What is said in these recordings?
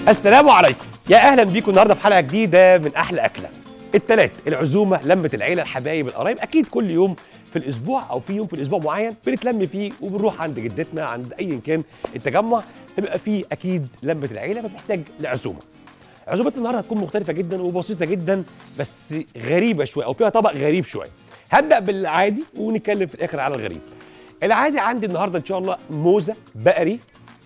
السلام عليكم يا اهلا بيكم النهارده في حلقه جديده من احلى اكله التلات العزومه لمه العيله الحبايب القرايب اكيد كل يوم في الاسبوع او في يوم في الاسبوع معين بنتلم فيه وبنروح عند جدتنا عند ايا كان التجمع بيبقى فيه اكيد لمه العيله فبتحتاج لعزومه عزومتنا النهارده هتكون مختلفه جدا وبسيطه جدا بس غريبه شويه او فيها طبق غريب شويه هبدا بالعادي ونتكلم في الاخر على الغريب العادي عندي النهارده ان شاء الله موزه بقري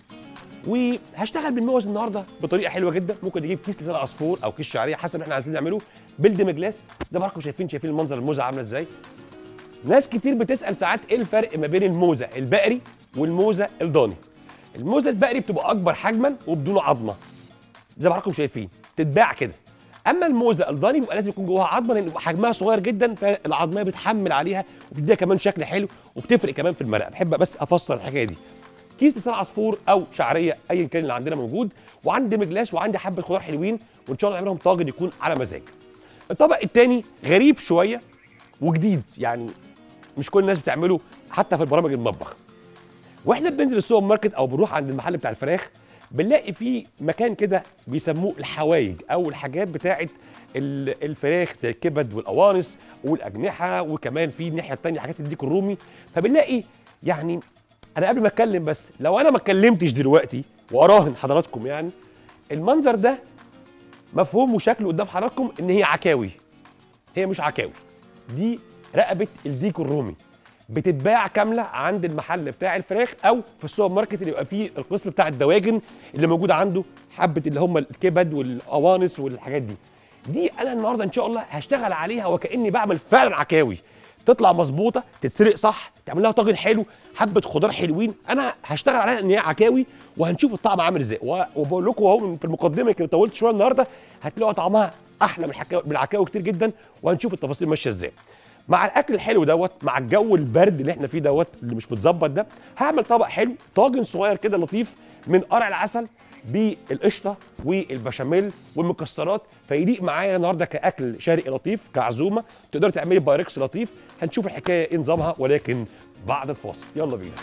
وهشتغل بالموز النهارده بطريقه حلوه جدا ممكن نجيب كيس لسان عصفور او كيس شعريه حسب اللي احنا عايزين نعمله بلدم جلاس زي ما حضراتكم شايفين شايفين المنظر الموزه عامله ازاي ناس كتير بتسال ساعات ايه الفرق ما بين الموزه البقري والموزه الضاني الموزه البقري بتبقى اكبر حجما وبدون عظمه زي ما حضراتكم شايفين تتباع كده اما الموزه الضاني بيبقى لازم يكون جواها عظمه لان بيبقى حجمها صغير جدا فالعظميه بتحمل عليها وبتديها كمان شكل حلو وبتفرق كمان في المرقه بحب بس افسر الحكايه دي كيس لسان عصفور او شعريه ايا كان اللي عندنا موجود وعندي مجلاس وعندي حبه خضار حلوين وان شاء الله نعملهم طاجن يكون على مزاج الطبق الثاني غريب شويه وجديد يعني مش كل الناس بتعمله حتى في البرامج المطبخ واحنا بننزل السوبر ماركت او بنروح عند المحل بتاع الفراخ بنلاقي فيه مكان كده بيسموه الحوايج او الحاجات بتاعه ال- الفراخ زي الكبد والقوانص والاجنحه وكمان في الناحيه الثانيه حاجات الديك الرومي فبنلاقي يعني انا قبل ما اتكلم بس لو انا ما اتكلمتش دلوقتي واراهن حضراتكم يعني المنظر ده مفهوم وشكله قدام حضراتكم ان هي عكاوي هي مش عكاوي دي رقبه الديك الرومي بتتباع كامله عند المحل بتاع الفراخ او في السوبر ماركت اللي يبقى فيه القسم بتاع الدواجن اللي موجود عنده حبه اللي هم الكبد والقوانص والحاجات دي دي انا النهارده ان شاء الله هشتغل عليها وكاني بعمل فعلا عكاوي تطلع مظبوطه تتسرق صح تعمل لها طاجن حلو حبه خضار حلوين انا هشتغل عليها ان هي عكاوي وهنشوف الطعم عامل ازاي و- وبقول لكم اهو في المقدمه يمكن طولت شويه النهارده هتلاقوا طعمها احلى من الحكاوي من العكاوي كتير جدا وهنشوف التفاصيل ماشيه ازاي مع الاكل الحلو دوت مع الجو البرد اللي احنا فيه دوت اللي مش متظبط ده هعمل طبق حلو طاجن صغير كده لطيف من قرع العسل بالقشطه والبشاميل والمكسرات فيليق معايا النهارده كاكل شرقي لطيف كعزومه تقدري تعملي بايركس لطيف هنشوف الحكايه ايه نظامها ولكن بعد الفاصل يلا بينا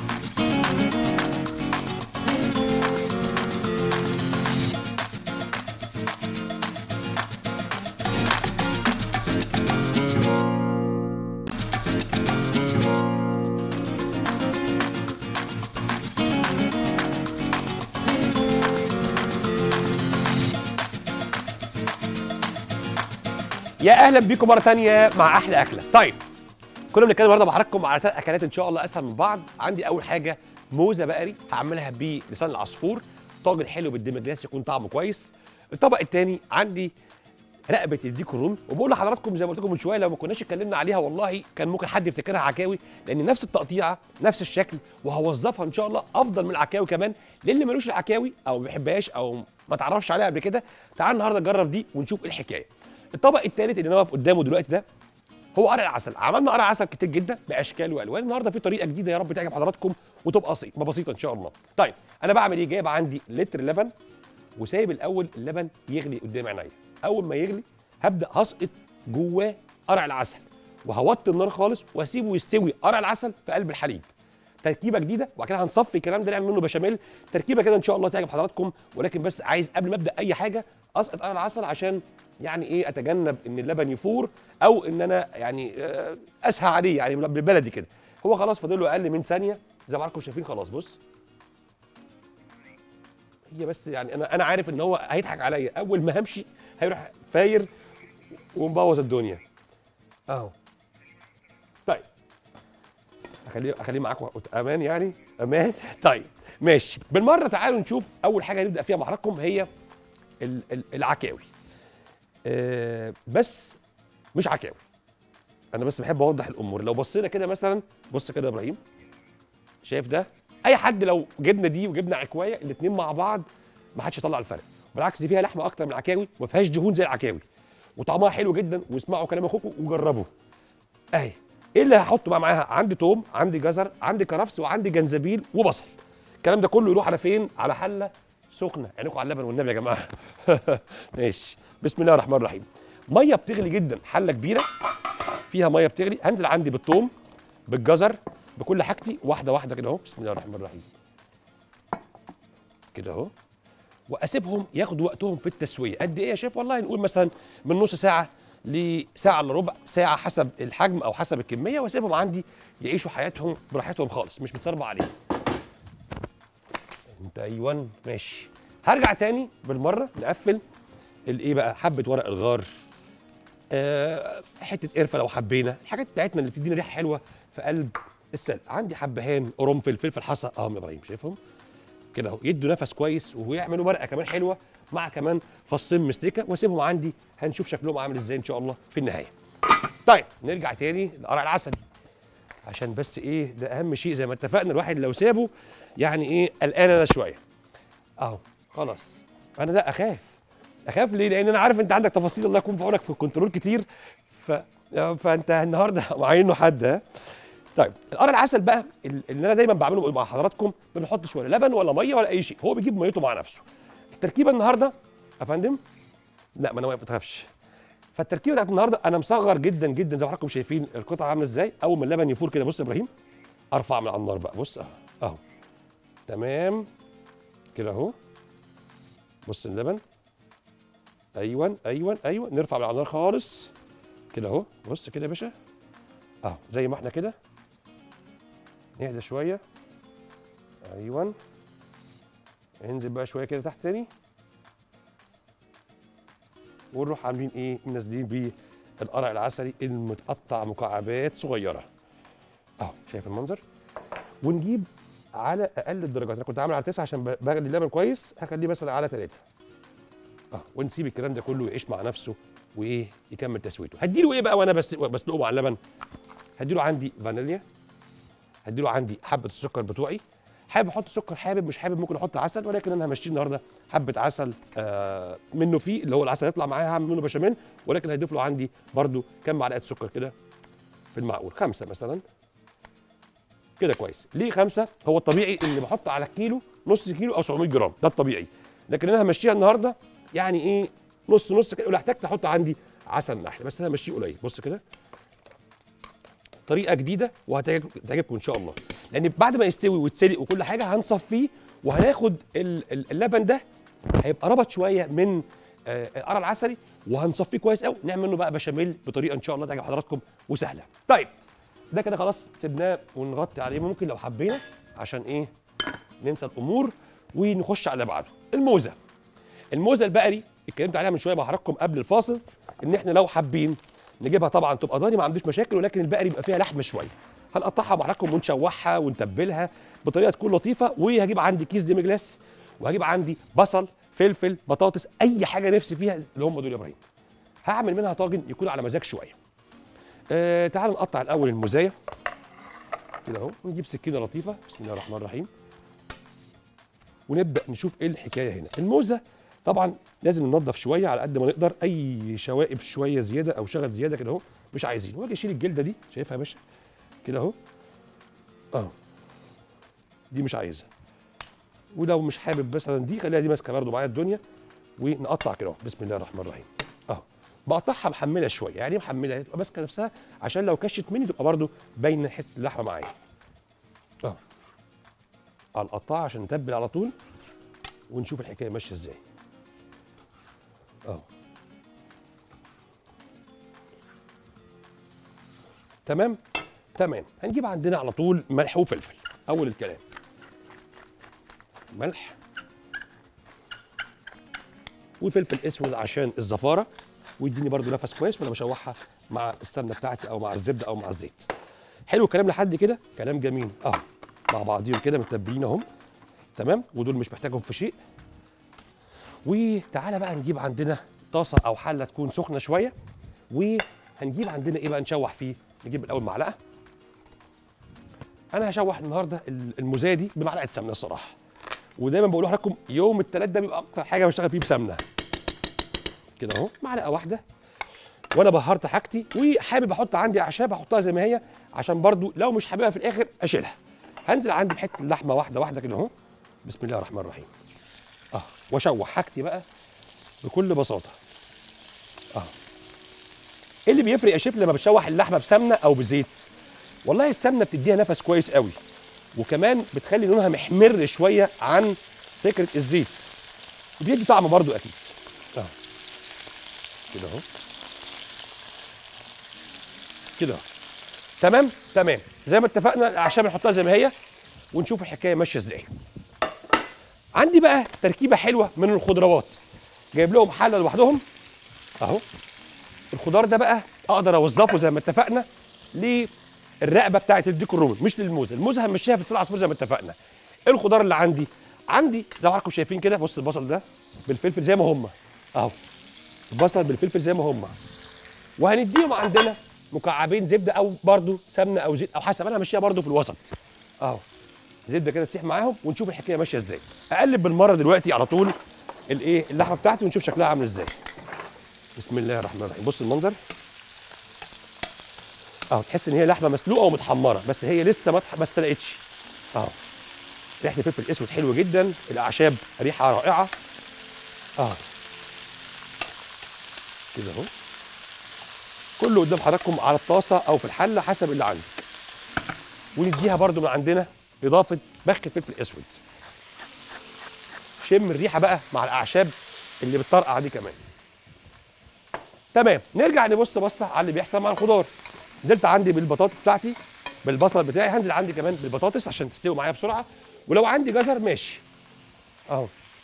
يا اهلا بيكم مره ثانيه مع احلى اكله طيب كنا بنتكلم النهارده مع حضراتكم على ثلاث اكلات ان شاء الله اسهل من بعض عندي اول حاجه موزه بقري هعملها بلسان العصفور طاجن حلو بالدمجلاس يكون طعمه كويس الطبق الثاني عندي رقبه الديك الرومي وبقول لحضراتكم زي ما قلت لكم من شويه لو ما كناش اتكلمنا عليها والله كان ممكن حد يفتكرها عكاوي لان نفس التقطيعه نفس الشكل وهوظفها ان شاء الله افضل من العكاوي كمان للي ملوش العكاوي او ما بيحبهاش او ما تعرفش عليها قبل كده تعال النهارده نجرب دي ونشوف ايه الحكايه الطبق الثالث اللي انا واقف قدامه دلوقتي ده هو قرع العسل عملنا قرع عسل كتير جدا باشكال والوان النهارده في طريقه جديده يا رب تعجب حضراتكم وتبقى بسيط بسيطه ان شاء الله طيب انا بعمل ايه جايب عندي لتر لبن وسايب الاول اللبن يغلي قدام عينيا اول ما يغلي هبدا هسقط جواه قرع العسل وهوطي النار خالص واسيبه يستوي قرع العسل في قلب الحليب تركيبه جديده وبعد كده هنصفي الكلام ده نعمل منه بشاميل تركيبه كده ان شاء الله تعجب حضراتكم ولكن بس عايز قبل ما ابدا اي حاجه اسقط قرع العسل عشان يعني ايه اتجنب ان اللبن يفور او ان انا يعني آه، اسهى عليه يعني بالبلدي كده هو خلاص فاضل له اقل من ثانيه زي ما حضراتكم شايفين خلاص بص هي بس يعني انا انا عارف ان هو هيضحك عليا اول ما همشي هيروح فاير ومبوظ الدنيا اهو طيب اخليه اخليه معاكم امان يعني امان طيب ماشي بالمره تعالوا نشوف اول حاجه نبدا فيها مع حضراتكم هي ال- ال- العكاوي آه بس مش عكاوي انا بس بحب اوضح الامور لو بصينا كده مثلا بص كده يا ابراهيم شايف ده اي حد لو جبنا دي وجبنا عكوايه الاثنين مع بعض ما حدش يطلع الفرق بالعكس دي فيها لحمه اكتر من العكاوي وما فيهاش دهون زي العكاوي وطعمها حلو جدا واسمعوا كلام اخوكم وجربوا اهي ايه اللي هحطه بقى معاها عندي توم عندي جزر عندي كرفس وعندي جنزبيل وبصل الكلام ده كله يروح على فين على حله سخنه عينكم على اللبن والنبي يا جماعه ماشي بسم الله الرحمن الرحيم ميه بتغلي جدا حله كبيره فيها ميه بتغلي هنزل عندي بالثوم بالجزر بكل حاجتي واحده واحده كده اهو بسم الله الرحمن الرحيم كده اهو واسيبهم ياخدوا وقتهم في التسويه قد ايه يا شيف والله نقول مثلا من نص ساعه لساعه الا ربع ساعه حسب الحجم او حسب الكميه واسيبهم عندي يعيشوا حياتهم براحتهم خالص مش متصربع عليهم انت ايوه ماشي هرجع تاني بالمره نقفل الايه بقى حبه ورق الغار آه حته قرفه لو حبينا الحاجات بتاعتنا اللي بتدينا ريحه حلوه في قلب السلق عندي حبهان قرنفل فلفل حصى اهم يا ابراهيم شايفهم كده اهو يدوا نفس كويس ويعملوا مرقه كمان حلوه مع كمان فصين مستكه واسيبهم عندي هنشوف شكلهم عامل ازاي ان شاء الله في النهايه طيب نرجع تاني لقرع العسل عشان بس ايه ده اهم شيء زي ما اتفقنا الواحد لو سابه يعني ايه قلقان انا شويه اهو خلاص انا لا اخاف اخاف ليه لان انا عارف انت عندك تفاصيل الله يكون في عونك في الكنترول كتير ف... فانت النهارده معينه حد ها طيب القرع العسل بقى اللي انا دايما بعمله مع حضراتكم ما بنحطش ولا لبن ولا ميه ولا اي شيء هو بيجيب ميته مع نفسه التركيبه النهارده يا فندم لا ما انا واقف ما تخافش فالتركيبه بتاعت النهارده انا مصغر جدا جدا زي ما حضراتكم شايفين القطعه عامله ازاي اول ما اللبن يفور كده بص يا ابراهيم ارفع من على النار بقى بص اهو اهو تمام كده اهو بص اللبن ايوه ايوه ايوه نرفع من على النار خالص كده اهو بص كده يا باشا اهو زي ما احنا كده نهدى شويه ايوه انزل بقى شويه كده تحت تاني ونروح عاملين ايه منزلين بالقرع العسلي المتقطع مكعبات صغيره اهو شايف المنظر ونجيب على اقل الدرجات انا كنت عامل على 9 عشان بغلي اللبن كويس هخليه مثلا على 3 اه ونسيب الكلام ده كله يعيش مع نفسه وايه يكمل تسويته هديله ايه بقى وانا بس بسلقه مع اللبن هديله عندي فانيليا هديله عندي حبه السكر بتوعي حابب احط سكر حابب مش حابب ممكن احط عسل ولكن انا همشيه النهارده حبه عسل آه منه فيه اللي هو العسل يطلع معايا هعمل منه بشاميل ولكن هضيف له عندي برده كام معلقه سكر كده في المعقول خمسه مثلا كده كويس ليه خمسه هو الطبيعي اني بحط على الكيلو نص كيلو او 700 جرام ده الطبيعي لكن انا همشيها النهارده يعني ايه نص نص كده ولو احتجت احط عندي عسل نحل بس انا همشيه قليل بص كده طريقه جديده وهتعجبكم ان شاء الله لان بعد ما يستوي ويتسلق وكل حاجه هنصفيه وهناخد اللبن ده هيبقى ربط شويه من القرع العسلي وهنصفيه كويس قوي نعمل منه بقى بشاميل بطريقه ان شاء الله تعجب حضراتكم وسهله طيب ده كده خلاص سيبناه ونغطي عليه ممكن لو حبينا عشان ايه ننسى الامور ونخش على اللي بعده الموزه الموزه البقري اتكلمت عليها من شويه مع حضراتكم قبل الفاصل ان احنا لو حابين نجيبها طبعا تبقى ضاني ما عندوش مشاكل ولكن البقري يبقى فيها لحم شويه هنقطعها مع حضراتكم ونشوحها ونتبلها بطريقه تكون لطيفه وهجيب عندي كيس ديمي جلاس وهجيب عندي بصل فلفل بطاطس اي حاجه نفسي فيها اللي هم دول يا ابراهيم هعمل منها طاجن يكون على مزاج شويه آه تعالوا نقطع الاول الموزايه كده اهو ونجيب سكينه لطيفه بسم الله الرحمن الرحيم ونبدا نشوف ايه الحكايه هنا الموزه طبعا لازم ننضف شويه على قد ما نقدر اي شوائب شويه زياده او شغل زياده كده اهو مش عايزين واجي اشيل الجلده دي شايفها يا باشا كده اهو اه دي مش عايزها ولو مش حابب مثلا دي خليها دي ماسكه برده معايا الدنيا ونقطع كده اهو بسم الله الرحمن الرحيم اهو بقطعها محمله شويه يعني ايه محمله تبقى ماسكه نفسها عشان لو كشت مني تبقى برده باينه حته اللحمه معايا اه على القطاعه عشان نتبل على طول ونشوف الحكايه ماشيه ازاي اه تمام تمام هنجيب عندنا على طول ملح وفلفل اول الكلام ملح وفلفل اسود عشان الزفاره ويديني برده نفس كويس وانا بشوحها مع السمنه بتاعتي او مع الزبده او مع الزيت حلو الكلام لحد كده كلام جميل اه مع بعضيهم كده متبلين اهم تمام ودول مش محتاجهم في شيء وتعالى بقى نجيب عندنا طاسه او حله تكون سخنه شويه وهنجيب عندنا ايه بقى نشوح فيه نجيب الاول معلقه انا هشوح النهارده الموزايه دي بمعلقه سمنه الصراحه ودايما بقول لحضراتكم يوم الثلاث ده بيبقى اكتر حاجه بشتغل فيه بسمنه كده اهو معلقه واحده وانا بهرت حاجتي وحابب احط عندي اعشاب احطها زي ما هي عشان برضو لو مش حاببها في الاخر اشيلها هنزل عندي بحته اللحمه واحده واحده كده اهو بسم الله الرحمن الرحيم اه واشوح حاجتي بقى بكل بساطه اه ايه اللي بيفرق يا شيف لما بتشوح اللحمه بسمنه او بزيت والله السمنه بتديها نفس كويس قوي وكمان بتخلي لونها محمر شويه عن فكره الزيت وبيدي طعم برضو اكيد اهو كده اهو كده اهو تمام تمام زي ما اتفقنا الاعشاب نحطها زي ما هي ونشوف الحكايه ماشيه ازاي عندي بقى تركيبه حلوه من الخضروات جايب لهم حله لوحدهم اهو الخضار ده بقى اقدر اوظفه زي ما اتفقنا للرقبه بتاعه الديك الرومي مش للموزه الموزه همشيها في السلع عصفور زي ما اتفقنا إيه الخضار اللي عندي عندي زي ما حضراتكم شايفين كده بص البصل ده بالفلفل زي ما هم اهو البصل بالفلفل زي ما هم وهنديهم عندنا مكعبين زبده او برضو سمنه او زيت او حسب انا همشيها برضو في الوسط اهو زبده كده تسيح معاهم ونشوف الحكايه ماشيه ازاي اقلب بالمره دلوقتي على طول الايه اللحمه بتاعتي ونشوف شكلها عامل ازاي بسم الله الرحمن الرحيم بص المنظر اهو تحس ان هي لحمه مسلوقه ومتحمره بس هي لسه ما اتح- ما استلقتش اهو ريحه الفلفل الاسود حلو جدا الاعشاب ريحه رائعه اه كده اهو كله قدام حضراتكم على الطاسه او في الحله حسب اللي عندك ونديها برده من عندنا اضافه بخ فلفل اسود شم الريحه بقى مع الاعشاب اللي بتطرقع دي كمان تمام نرجع نبص بصه على اللي بيحصل مع الخضار نزلت عندي بالبطاطس بتاعتي بالبصل بتاعي هنزل عندي كمان بالبطاطس عشان تستوي معايا بسرعه ولو عندي جزر ماشي اهو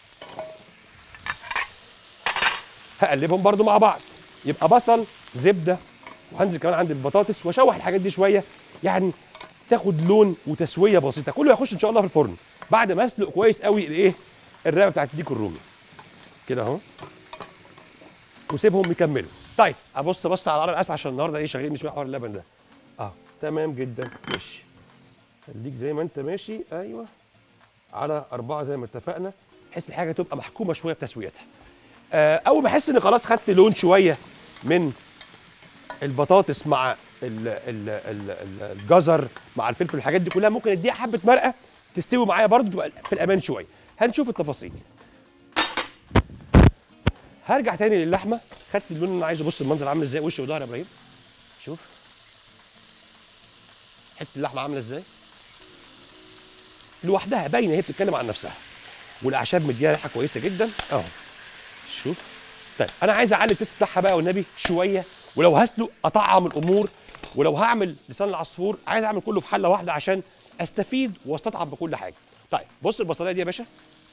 هقلبهم برضو مع بعض يبقى بصل زبده وهنزل كمان عندي البطاطس واشوح الحاجات دي شويه يعني تاخد لون وتسويه بسيطه كله هيخش ان شاء الله في الفرن بعد ما اسلق كويس قوي الايه الرقبه بتاعت الديك الرومي كده اهو وسيبهم يكملوا طيب ابص بص على القرع الاسعى عشان النهارده ايه شغالين شويه حوار اللبن ده اه تمام جدا ماشي خليك زي ما انت ماشي ايوه على أربعة زي ما اتفقنا بحيث الحاجة تبقى محكومة شوية بتسويتها. آه أول ما أحس إن خلاص خدت لون شوية من البطاطس مع ال ال ال ال الجزر مع الفلفل الحاجات دي كلها ممكن اديها حبة مرقة تستوي معايا برضه تبقى في الأمان شوية. هنشوف التفاصيل. هرجع تاني للحمة خدت اللون اللي أنا عايزه بص المنظر عامل ازاي وش وظهر يا إبراهيم. شوف حتة اللحمة عاملة ازاي؟ لوحدها باينه هي بتتكلم عن نفسها والاعشاب مديها ريحه كويسه جدا اهو شوف طيب انا عايز اعلي التيست بتاعها بقى والنبي شويه ولو هسلق اطعم الامور ولو هعمل لسان العصفور عايز اعمل كله في حله واحده عشان استفيد واستطعم بكل حاجه طيب بص البصلايه دي يا باشا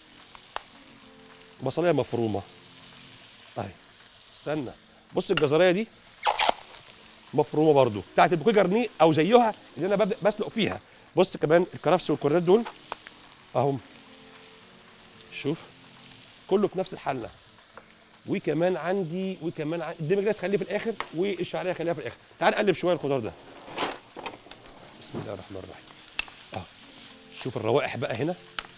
بصلايه مفرومه اهي استنى بص الجزريه دي مفرومه برضو بتاعت البوكيه جرنيه او زيها اللي انا ببدا بسلق فيها بص كمان الكرفس والكرات دول اهم شوف كله في نفس الحله وكمان عندي وكمان عندي الدمجلاس خليه في الاخر والشعريه خليها في الاخر تعال نقلب شويه الخضار ده بسم الله الرحمن الرحيم اه شوف الروائح بقى هنا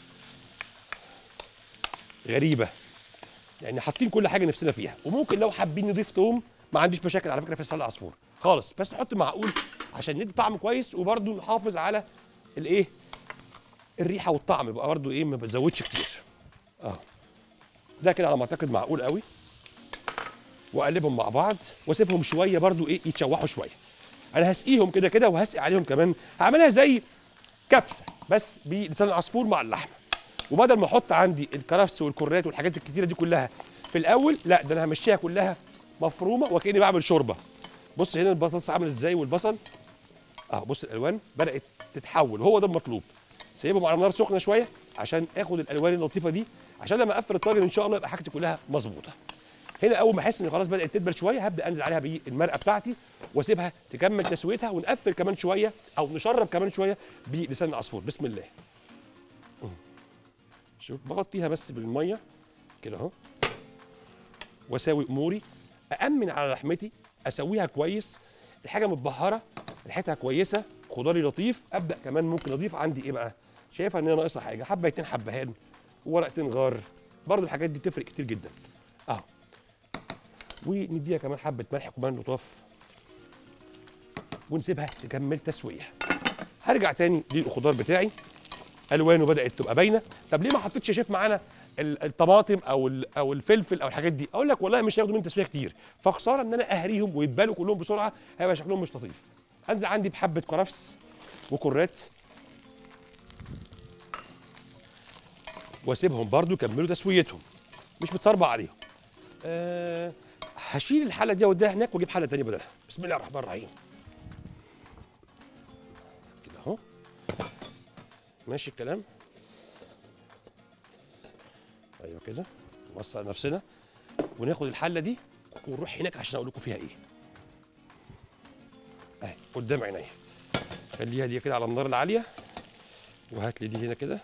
غريبه يعني حاطين كل حاجه نفسنا فيها وممكن لو حابين نضيف توم ما عنديش مشاكل على فكره في سلق العصفور خالص بس نحط معقول عشان ندي طعم كويس وبرده نحافظ على الايه الريحه والطعم يبقى برده ايه ما بتزودش كتير اه ده كده على ما اعتقد معقول قوي واقلبهم مع بعض واسيبهم شويه برده ايه يتشوحوا شويه انا هسقيهم كده كده وهسقي عليهم كمان هعملها زي كبسه بس بلسان العصفور مع اللحمه وبدل ما احط عندي الكرفس والكرات والحاجات الكتيره دي كلها في الاول لا ده انا همشيها كلها مفرومه وكاني بعمل شوربه بص هنا البطاطس عامل ازاي والبصل اه بص الالوان بدات تتحول وهو ده المطلوب سيبهم على نار سخنه شويه عشان اخد الالوان اللطيفه دي عشان لما اقفل الطاجن ان شاء الله يبقى حاجتي كلها مظبوطه هنا اول ما احس ان خلاص بدات تدبل شويه هبدا انزل عليها بالمرقه بتاعتي واسيبها تكمل تسويتها ونقفل كمان شويه او نشرب كمان شويه بلسان العصفور بسم الله مم. شوف بغطيها بس بالميه كده اهو واساوي اموري أأمن على لحمتي أسويها كويس الحاجة متبهرة ريحتها كويسة خضاري لطيف أبدأ كمان ممكن أضيف عندي إيه بقى شايفها إن هي ناقصة حاجة حبيتين حبهان ورقتين غار برضو الحاجات دي تفرق كتير جدا أهو ونديها كمان حبة ملح كمان لطاف ونسيبها تكمل تسوية هرجع تاني للخضار بتاعي الوانه بدات تبقى باينه طب ليه ما حطيتش يا شيف معانا ال- الطماطم او ال- او الفلفل او الحاجات دي اقول لك والله مش هياخدوا مني تسويه كتير فخساره ان انا اهريهم ويتبالوا كلهم بسرعه هيبقى شكلهم مش لطيف انزل عندي بحبه كرفس وكرات واسيبهم برضو يكملوا تسويتهم مش متصربع عليهم أه هشيل الحله دي اوديها هناك واجيب حله تانية بدلها بسم الله الرحمن الرحيم كده اهو ماشي الكلام ايوه كده نوسع نفسنا وناخد الحله دي ونروح هناك عشان اقول لكم فيها ايه اهي قدام عينيا خليها دي كده على النار العاليه وهات لي دي هنا كده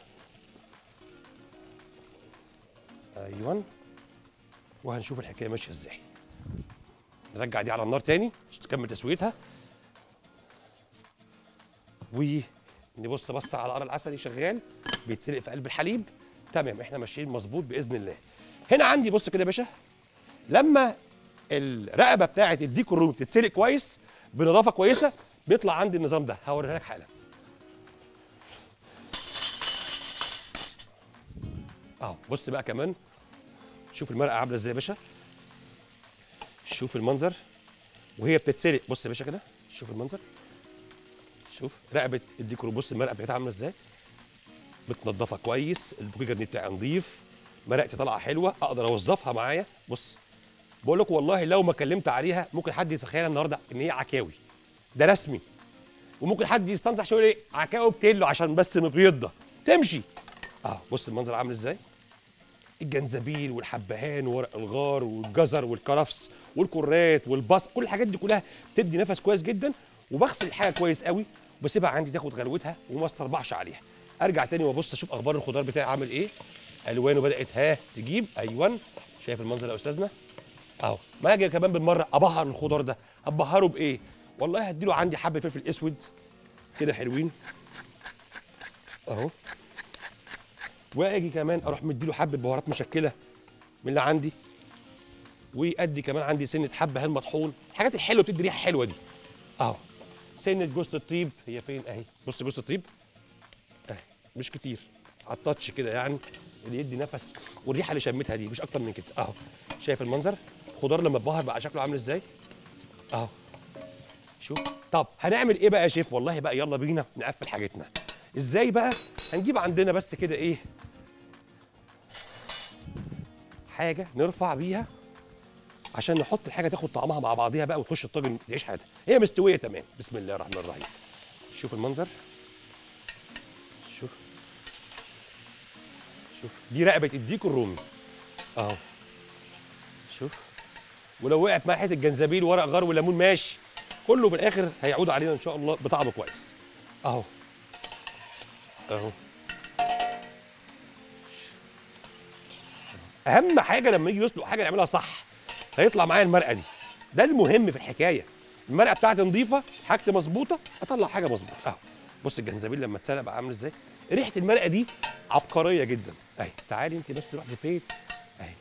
ايوه وهنشوف الحكايه ماشيه ازاي نرجع دي على النار تاني عشان تكمل تسويتها ونبص بص على قرع العسلي شغال بيتسلق في قلب الحليب تمام احنا ماشيين مظبوط باذن الله هنا عندي بص كده يا باشا لما الرقبه بتاعه الديك الرومي بتتسلق كويس بنظافه كويسه بيطلع عندي النظام ده هوريها لك حالا اهو بص بقى كمان شوف المرقه عامله ازاي يا باشا شوف المنظر وهي بتتسلق بص يا باشا كده شوف المنظر شوف رقبه الديك الرومي بص المرقه بتاعتها عامله ازاي متنضفه كويس البوكيه جرنيه بتاعي نظيف مرقتي طالعه حلوه اقدر اوظفها معايا بص بقول لك والله لو ما كلمت عليها ممكن حد يتخيل النهارده ان هي عكاوي ده رسمي وممكن حد يستنصح شويه ايه عكاوي بتلو عشان بس مبيضه تمشي اه بص المنظر عامل ازاي الجنزبيل والحبهان وورق الغار والجزر والكرفس والكرات والبصل كل الحاجات دي كلها بتدي نفس كويس جدا وبغسل الحاجه كويس قوي وبسيبها عندي تاخد غلوتها وما استربعش عليها ارجع تاني وابص اشوف اخبار الخضار بتاعي عامل ايه الوانه بدات ها تجيب ايوه شايف المنظر يا استاذنا اهو ما اجي كمان بالمره ابهر الخضار ده ابهره بايه والله هديله عندي حبه فلفل اسود كده حلوين اهو واجي كمان اروح مديله حبه بهارات مشكله من اللي عندي وادي كمان عندي سنه حبه هل مطحون الحاجات الحلوه بتدي ريحه حلوه دي اهو سنه جوز الطيب هي فين اهي بص جوز الطيب اهي مش كتير على التاتش كده يعني اللي يدي نفس والريحه اللي شميتها دي مش اكتر من كده اهو شايف المنظر الخضار لما اتبهر بقى شكله عامل ازاي اهو شوف طب هنعمل ايه بقى يا شيف والله بقى يلا بينا نقفل حاجتنا ازاي بقى هنجيب عندنا بس كده ايه حاجه نرفع بيها عشان نحط الحاجه تاخد طعمها مع بعضيها بقى وتخش الطاجن تعيش حياتها هي مستويه تمام بسم الله الرحمن الرحيم شوف المنظر شوف شوف دي رقبه الديك الرومي اهو شوف ولو وقعت معايا حته جنزبيل ورق غار وليمون ماشي كله في الاخر هيعود علينا ان شاء الله بطعم كويس اهو اهو اهم حاجه لما يجي يسلق حاجه نعملها صح هيطلع معايا المرقه دي ده المهم في الحكايه المرقه بتاعتي نظيفه حاجتي مظبوطه اطلع حاجه مظبوطه اهو بص الجنزبيل لما اتسلق بقى عامل ازاي ريحه المرقه دي عبقريه جدا اهي تعالي انت بس روح فين اهي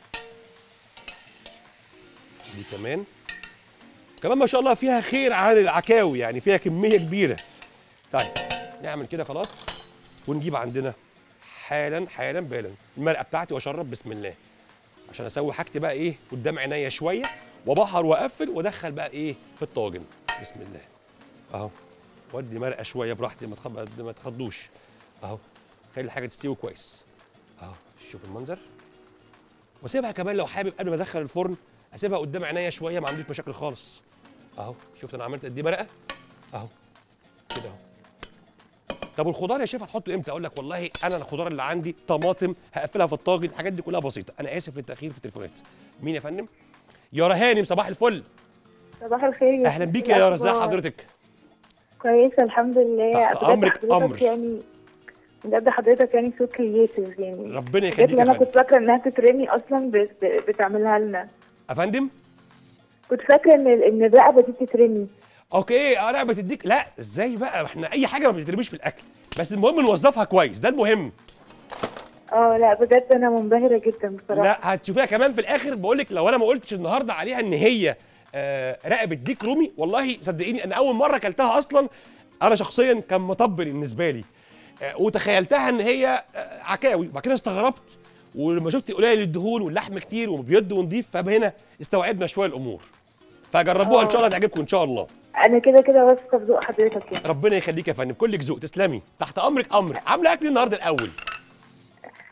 دي كمان كمان ما شاء الله فيها خير عن العكاوي يعني فيها كميه كبيره طيب نعمل كده خلاص ونجيب عندنا حالا حالا بالا المرقه بتاعتي واشرب بسم الله عشان اسوي حاجتي بقى ايه قدام عينيا شويه وابحر واقفل وادخل بقى ايه في الطاجن بسم الله اهو ودي مرقه شويه براحتي ما تخب... ما تخضوش اهو خلي الحاجه تستوي كويس اهو شوف المنظر واسيبها كمان لو حابب قبل ما ادخل الفرن اسيبها قدام عينيا شويه ما عنديش مشاكل خالص اهو شفت انا عملت قد ايه مرقه اهو كده اهو طب والخضار يا شيف هتحطه امتى اقول لك والله انا الخضار اللي عندي طماطم هقفلها في الطاجن الحاجات دي كلها بسيطه انا اسف للتاخير في التليفونات مين يا فندم يارا هانم صباح الفل صباح الخير يا اهلا ستي، بيك يا يارا ازي الأخبار؟ حضرتك كويسة الحمد لله تحت بجد أمرك حضرتك أمر. يعني بجد حضرتك يعني سو كرييتيف يعني ربنا بجد يخليك يا انا فندم كنت فاكرة انها تترمي اصلا ب- ب- بتعملها لنا يا فندم كنت فاكرة ان ان الرقبة دي بتترمي اوكي انا بتديك لا ازاي بقى احنا اي حاجه ما بتترميش في الاكل بس المهم نوظفها كويس ده المهم اه لا بجد انا منبهرة جدا بصراحة لا هتشوفيها كمان في الاخر بقول لك لو انا ما قلتش النهارده عليها ان هي آه رقبه ديك رومي والله صدقيني انا اول مره اكلتها اصلا انا شخصيا كان مطب بالنسبه لي آه وتخيلتها ان هي آه عكاوي وبعد كده استغربت ولما شفت قليل الدهون واللحم كتير وبيض ونضيف فهنا استوعبنا شويه الامور فجربوها ان شاء الله تعجبكم ان شاء الله انا كده كده واثقة في ذوق حضرتك يعني ربنا يخليك يا فندم كلك ذوق تسلمي تحت امرك امر عامله اكل النهارده الاول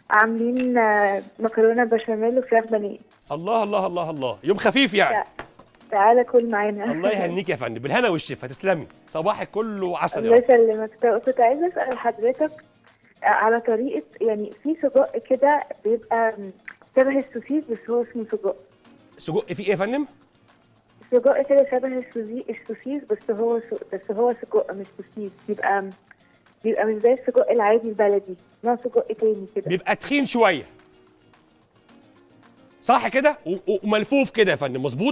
عاملين آه، مكرونه بشاميل وفراخ بانيه الله الله الله الله يوم خفيف يعني تعالى كل معانا الله يهنيك يا فندم بالهنا والشفا تسلمي صباحك كله عسل يا الله رب يسلمك طب كنت عايزه اسال حضرتك آه، على طريقه يعني في سجق كده بيبقى م، شبه السوسيس بس هو اسمه سجق سجق في ايه يا فندم سجق كده شبه السوزي السوسيس بس هو س... بس هو سجق مش سوسيس بيبقى بيبقى مش زي السجق العادي البلدي نوع سجق تاني كده بيبقى تخين شويه صح كده و- و- وملفوف كده يا فندم مظبوط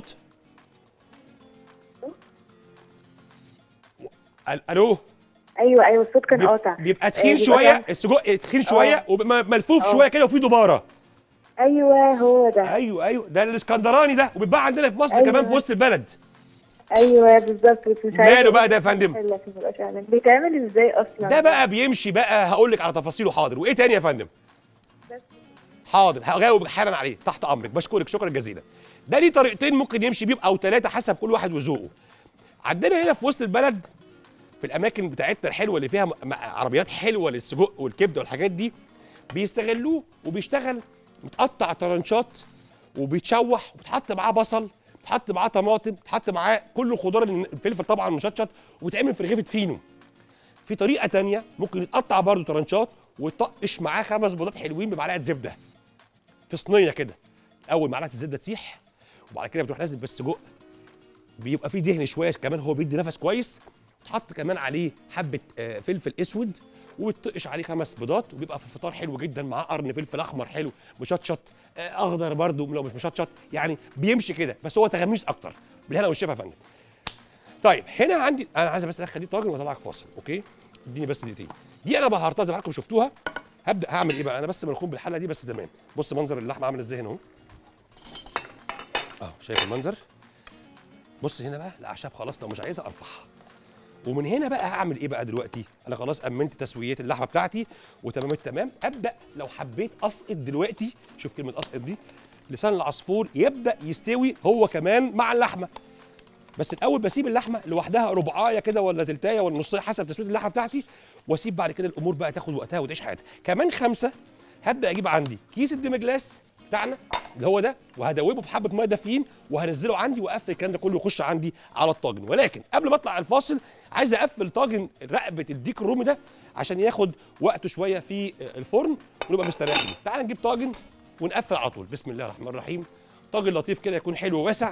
ال- الو ايوه ايوه الصوت كان بيب- قاطع بيبقى آه، تخين بيبقى شويه كان- السجق تخين شويه آه. وملفوف آه. شويه كده وفيه دباره ايوه هو ده ايوه ايوه ده الاسكندراني ده وبيتباع عندنا في مصر أيوة. كمان في وسط البلد ايوه بالظبط بس مش عايزة ماله بقى أقول ده يا فندم لك مبقاش أعلم. بيتعمل ازاي اصلا ده بقى بيمشي بقى هقول لك على تفاصيله حاضر وايه تاني يا فندم حاضر هجاوب حالا عليه تحت امرك بشكرك شكرا جزيلا ده ليه طريقتين ممكن يمشي بيهم او ثلاثه حسب كل واحد وذوقه عندنا هنا في وسط البلد في الاماكن بتاعتنا الحلوه اللي فيها م- م- عربيات حلوه للسجق والكبده والحاجات دي بيستغلوه وبيشتغل متقطع طرنشات وبيتشوح وبتحط معاه بصل بتحط معاه طماطم بتحط معاه كل الخضار الفلفل طبعا مشطشط وبيتعمل في رغيفه فينو في طريقه تانية ممكن يتقطع برضه طرنشات ويطقش معاه خمس بيضات حلوين بمعلقه زبده في صينيه كده اول معلقه الزبده تسيح وبعد كده بتروح نازل بالسجق بيبقى فيه دهن شويه كمان هو بيدي نفس كويس تحط كمان عليه حبه آه، فلفل اسود وتطقش عليه خمس بيضات وبيبقى في الفطار حلو جدا معاه قرن فلفل احمر حلو مشطشط آه، اخضر برده لو مش مشطشط يعني بيمشي كده بس هو تغميس اكتر بالهنا والشفا يا فندم طيب هنا عندي انا عايز بس ادخل دي طاجن واطلعك فاصل اوكي اديني بس دقيقتين دي انا بهرتها زي ما حضراتكم شفتوها هبدا هعمل ايه بقى انا بس منخوم بالحله دي بس تمام بص منظر اللحمه عامل ازاي هنا اهو اهو شايف المنظر بص هنا بقى الاعشاب خلاص لو مش عايزها ارفعها ومن هنا بقى هعمل ايه بقى دلوقتي انا خلاص امنت تسويات اللحمه بتاعتي وتمام التمام ابدا لو حبيت اسقط دلوقتي شوف كلمه اسقط دي لسان العصفور يبدا يستوي هو كمان مع اللحمه بس الاول بسيب اللحمه لوحدها ربعايه كده ولا تلتايه ولا نصايه حسب تسويه اللحمه بتاعتي واسيب بعد كده الامور بقى تاخد وقتها وتعيش حياتها كمان خمسه هبدا اجيب عندي كيس الديمجلاس بتاعنا اللي هو ده وهدوبه في حبه ميه دافيين وهنزله عندي واقفل الكلام ده كله يخش عندي على الطاجن ولكن قبل ما اطلع الفاصل عايز اقفل طاجن رقبه الديك الرومي ده عشان ياخد وقته شويه في الفرن ونبقى مستريحين تعال نجيب طاجن ونقفل على طول بسم الله الرحمن الرحيم طاجن لطيف كده يكون حلو وواسع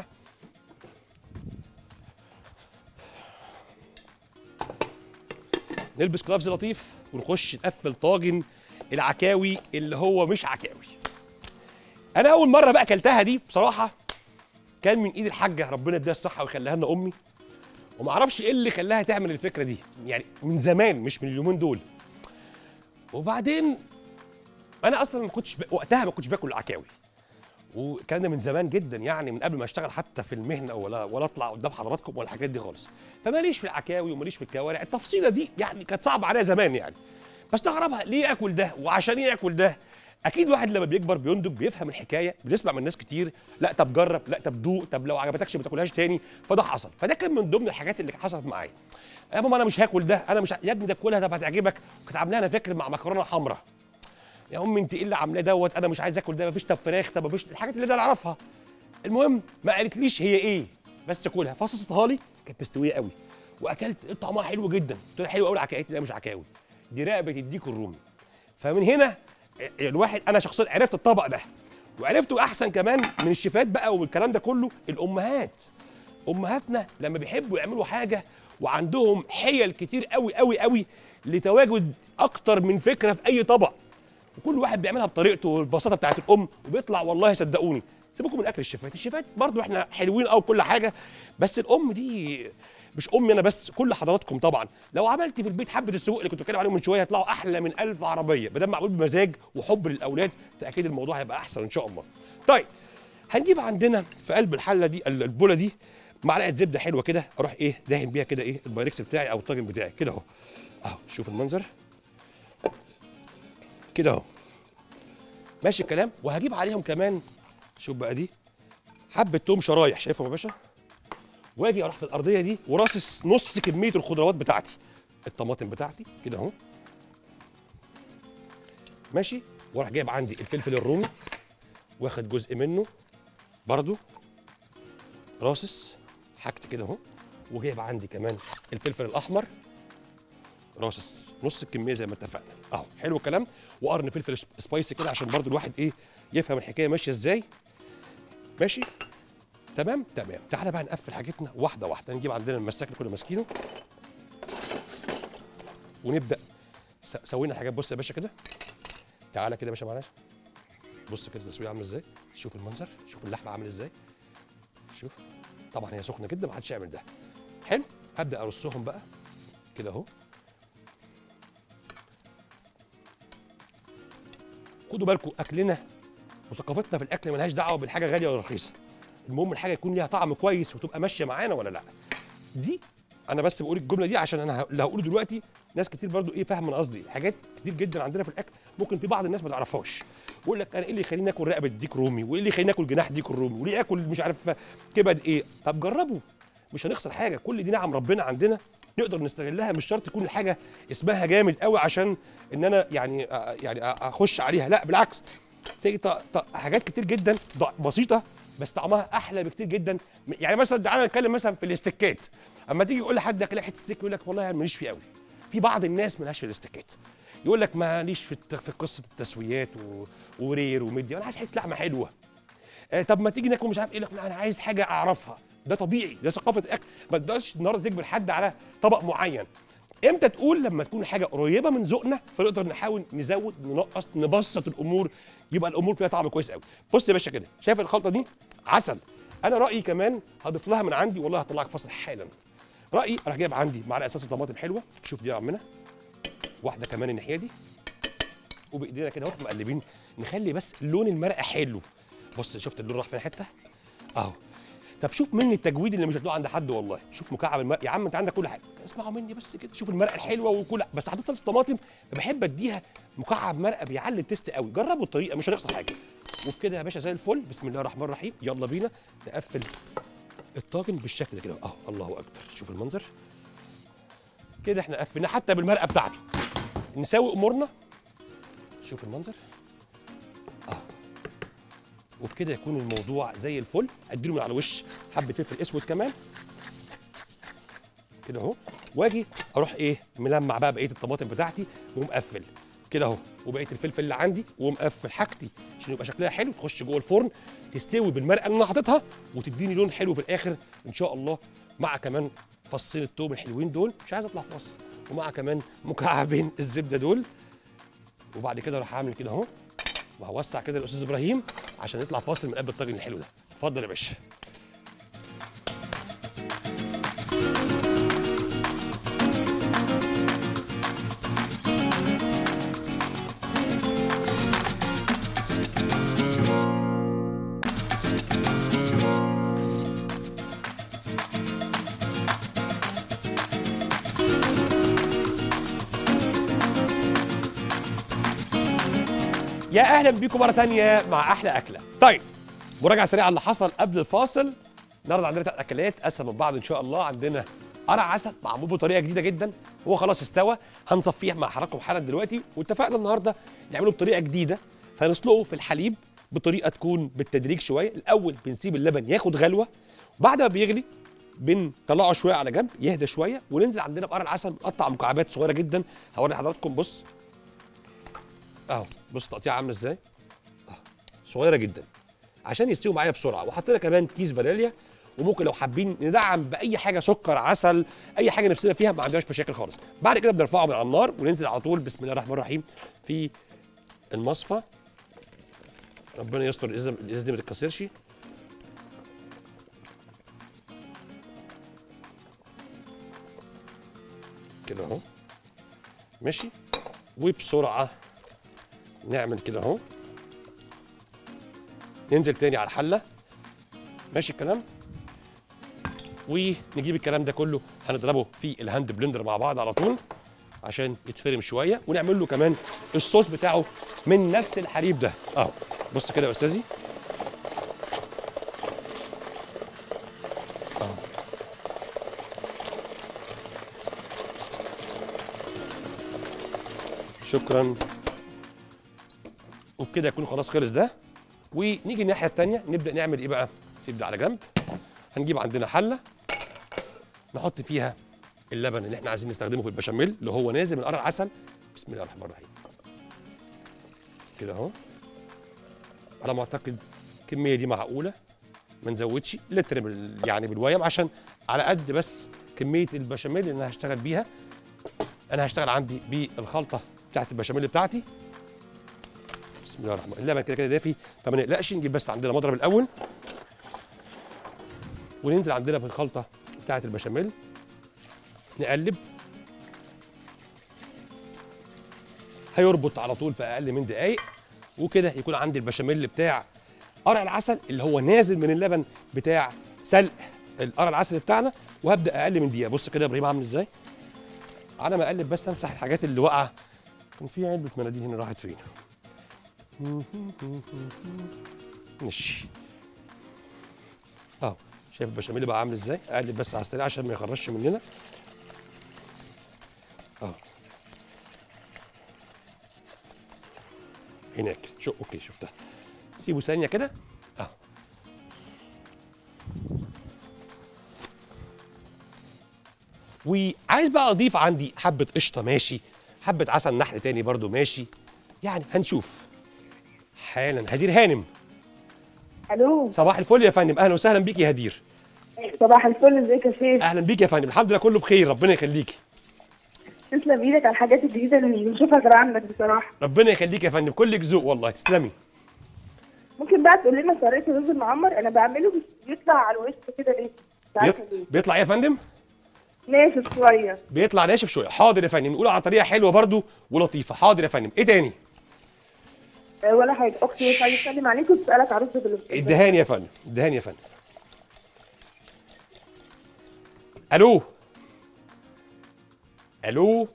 نلبس كلافز لطيف ونخش نقفل طاجن العكاوي اللي هو مش عكاوي انا اول مره بقى اكلتها دي بصراحه كان من ايد الحاجه ربنا يديها الصحه ويخليها لنا امي وما اعرفش ايه اللي خلاها تعمل الفكره دي يعني من زمان مش من اليومين دول وبعدين انا اصلا ما كنتش ب... وقتها ما كنتش باكل العكاوي والكلام ده من زمان جدا يعني من قبل ما اشتغل حتى في المهنه ولا ولا اطلع قدام حضراتكم ولا الحاجات دي خالص فماليش في العكاوي وماليش في الكوارع التفصيله دي يعني كانت صعبه عليا زمان يعني بستغربها ليه اكل ده وعشان ايه اكل ده اكيد واحد لما بيكبر بينضج بيفهم الحكايه بنسمع من ناس كتير لا طب جرب لا طب دوق طب لو عجبتكش ما تاكلهاش تاني فده حصل فده كان من ضمن الحاجات اللي حصلت معايا يا ماما انا مش هاكل ده انا مش ه... يا ابني ده كلها ده هتعجبك وكانت عاملاها انا فاكر مع مكرونه حمراء يا امي انت ايه اللي عاملاه دوت انا مش عايز اكل ده مفيش طب فراخ طب مفيش الحاجات اللي انا اعرفها المهم ما قالتليش هي ايه بس كلها فصصتها لي كانت مستويه قوي واكلت لقيت طعمها حلو جدا قلت لها حلو قوي العكاوي قالت لي لا مش عكاوي دي رقبه الديك الرومي فمن هنا الواحد انا شخصيا عرفت الطبق ده وعرفته احسن كمان من الشيفات بقى والكلام ده كله الامهات امهاتنا لما بيحبوا يعملوا حاجه وعندهم حيل كتير قوي قوي قوي لتواجد اكتر من فكره في اي طبق وكل واحد بيعملها بطريقته والبساطه بتاعت الام وبيطلع والله صدقوني سيبكم من اكل الشيفات الشيفات برضو احنا حلوين او كل حاجه بس الام دي مش امي انا بس كل حضراتكم طبعا لو عملت في البيت حبه السجق اللي كنت بتكلم عليهم من شويه هيطلعوا احلى من ألف عربيه ما دام معمول بمزاج وحب للاولاد فاكيد الموضوع هيبقى احسن ان شاء الله طيب هنجيب عندنا في قلب الحله دي البوله دي معلقه زبده حلوه كده اروح ايه داهن بيها كده ايه البايركس بتاعي او الطاجن بتاعي كده اهو اهو شوف المنظر كده اهو ماشي الكلام وهجيب عليهم كمان شوف بقى دي حبه توم شرايح شايفهم يا باشا واجي اروح في الارضيه دي وراصص نص كميه الخضروات بتاعتي الطماطم بتاعتي كده اهو ماشي واروح جايب عندي الفلفل الرومي واخد جزء منه برضو راصص حاجتي كده اهو وجايب عندي كمان الفلفل الاحمر راصص نص الكميه زي ما اتفقنا اهو حلو الكلام وقرن فلفل سبايسي كده عشان برضو الواحد ايه يفهم الحكايه ماشيه ازاي ماشي تمام تمام تعالى بقى نقفل حاجتنا واحده واحده نجيب عندنا المساك اللي كنا ماسكينه ونبدا س- سوينا الحاجات بص يا باشا كده تعالى كده يا باشا معلش بص كده التسويه عامل ازاي شوف المنظر شوف اللحمه عامل ازاي شوف طبعا هي سخنه جدا ما حدش يعمل ده حلو هبدا ارصهم بقى كده اهو خدوا بالكم اكلنا وثقافتنا في الاكل ملهاش دعوه بالحاجه غاليه ولا رخيصه المهم الحاجه يكون ليها طعم كويس وتبقى ماشيه معانا ولا لا دي انا بس بقول الجمله دي عشان انا ه- اللي هقوله دلوقتي ناس كتير برضو ايه فاهم من قصدي حاجات كتير جدا عندنا في الاكل ممكن في بعض الناس ما تعرفهاش يقول لك انا ايه اللي يخليني اكل رقبه ديك رومي وايه اللي يخليني اكل جناح ديك الرومي وليه اكل مش عارف كبد ايه طب جربوا مش هنخسر حاجه كل دي نعم ربنا عندنا نقدر نستغلها مش شرط تكون الحاجه اسمها جامد قوي عشان ان انا يعني آه، يعني آه، اخش عليها لا بالعكس تيجي ط- ط- حاجات كتير جدا ض- بسيطه بس طعمها احلى بكتير جدا يعني مثلا تعالى نتكلم مثلا في الاستيكات اما تيجي يقول لحد اكل حته ستيك يقول لك والله انا ماليش فيه قوي في بعض الناس مالهاش في الاستيكات يقول لك ماليش في الت- في قصه التسويات و... ورير وميديا انا عايز حته لحمه حلوه آه طب ما تيجي ناكل مش عارف ايه لك لا انا عايز حاجه اعرفها ده طبيعي ده ثقافه الاكل ما تقدرش النهارده تجبر حد على طبق معين امتى تقول لما تكون الحاجه قريبه من ذوقنا فنقدر نحاول نزود ننقص نبسط الامور يبقى الامور فيها طعم كويس قوي بص يا باشا كده شايف الخلطه دي عسل انا رايي كمان هضيف لها من عندي والله هطلعك فاصل حالا رايي اروح جايب عندي معلقه صلصه طماطم حلوه شوف دي يا عمنا واحده كمان الناحيه دي وبايدينا كده اهو مقلبين نخلي بس لون المرقه حلو بص شفت اللون راح فين حته اهو طب شوف مني التجويد اللي مش هتلاقوه عند حد والله شوف مكعب المرق يا عم انت عندك كل حاجه اسمعوا مني بس كده شوف المرقه الحلوه وكل بس حطيت صلصه طماطم بحب اديها مكعب مرقه بيعلي التيست قوي جربوا الطريقه مش هنخسر حاجه وبكده يا باشا زي الفل بسم الله الرحمن الرحيم يلا بينا نقفل الطاجن بالشكل ده كده اهو الله اكبر شوف المنظر كده احنا قفلناه حتى بالمرقه بتاعته نساوي امورنا شوف المنظر اه وبكده يكون الموضوع زي الفل اديله من على الوش حبه فلفل اسود كمان كده اهو واجي اروح ايه ملمع بقى بقيه الطماطم بتاعتي ومقفل كده اهو وبقيه الفلفل اللي عندي ومقفل حاجتي عشان يبقى شكلها حلو تخش جوه الفرن تستوي بالمرقه اللي انا حاططها وتديني لون حلو في الاخر ان شاء الله مع كمان فصين التوم الحلوين دول مش عايز اطلع فاصل ومع كمان مكعبين الزبده دول وبعد كده اروح اعمل كده اهو وهوسع كده الاستاذ ابراهيم عشان يطلع فاصل من قلب الطاجن الحلو ده اتفضل يا باشا يا اهلا بيكم مره تانية مع احلى اكله طيب مراجعه سريعه اللي حصل قبل الفاصل النهارده عندنا ثلاث اكلات اسهل من بعض ان شاء الله عندنا قرع عسل معمول بطريقه جديده جدا هو خلاص استوى هنصفيه مع حضراتكم حالا دلوقتي واتفقنا النهارده نعمله بطريقه جديده فنسلقه في الحليب بطريقه تكون بالتدريج شويه الاول بنسيب اللبن ياخد غلوه وبعد ما بيغلي بنطلعه شويه على جنب يهدى شويه وننزل عندنا بقرع العسل مقطع مكعبات صغيره جدا هوري حضراتكم بص اهو بص التقطيع عامله ازاي أهو. صغيره جدا عشان يستووا معايا بسرعه وحطينا كمان كيس فانيليا وممكن لو حابين ندعم باي حاجه سكر عسل اي حاجه نفسنا فيها ما عندناش مشاكل خالص بعد كده بنرفعه من على النار وننزل على طول بسم الله الرحمن الرحيم في المصفى ربنا يستر الازازه الازازه دي ما تتكسرش كده اهو ماشي وبسرعه نعمل كده اهو ننزل تاني على الحله ماشي الكلام ونجيب الكلام ده كله هنضربه في الهاند بلندر مع بعض على طول عشان يتفرم شويه ونعمل له كمان الصوص بتاعه من نفس الحليب ده اهو بص كده يا استاذي اهو شكرا وبكده يكون خلاص خلص ده ونيجي الناحيه الثانيه نبدا نعمل ايه بقى نسيب ده على جنب هنجيب عندنا حله نحط فيها اللبن اللي احنا عايزين نستخدمه في البشاميل اللي هو نازل من قرع العسل بسم الله الرحمن الرحيم كده اهو على ما اعتقد الكميه دي معقوله ما نزودش لتر بال- يعني بالويم عشان على قد بس كميه البشاميل اللي انا هشتغل بيها انا هشتغل عندي بالخلطه بتاعت البشاميل بتاعتي بسم الله الرحمن الرحيم اللبن كده كده دافي فما نقلقش نجيب بس عندنا مضرب الاول وننزل عندنا في الخلطه بتاعت البشاميل نقلب هيربط على طول في اقل من دقايق وكده يكون عندي البشاميل بتاع قرع العسل اللي هو نازل من اللبن بتاع سلق القرع العسل بتاعنا وهبدا اقل من دقيقه بص كده يا ابراهيم عامل ازاي على ما اقلب بس امسح الحاجات اللي واقعه كان في علبه مناديل هنا راحت فين ماشي اهو شايف البشاميل بقى عامل ازاي اقلب بس على السريع عشان ما يخرجش مننا اهو هناك شو اوكي شفتها سيبه ثانيه كده اهو وعايز بقى اضيف عندي حبه قشطه ماشي حبه عسل نحل تاني برضو ماشي يعني هنشوف حالا هدير هانم الو صباح الفل يا فندم اهلا وسهلا بيك يا هدير صباح الفل ازيك يا شيخ اهلا بيك يا فندم الحمد لله كله بخير ربنا يخليكي تسلم ايدك على الحاجات الجديده اللي مش بنشوفها غير عندك بصراحه ربنا يخليك يا فندم كلك ذوق والله تسلمي ممكن بقى تقول لنا طريقه الرز المعمر انا بعمله بس بيطلع على الوش كده ليه مش عارفة بيط... ليه. بيطلع ايه يا فندم ناشف شويه بيطلع ناشف شويه حاضر يا فندم نقول على طريقه حلوه برضو ولطيفه حاضر يا فندم ايه تاني أه ولا حاجه اختي عايزه تسلم عليك وتسالك على رز بالبسطرمه ادهاني يا فندم ادهاني يا فندم الو الو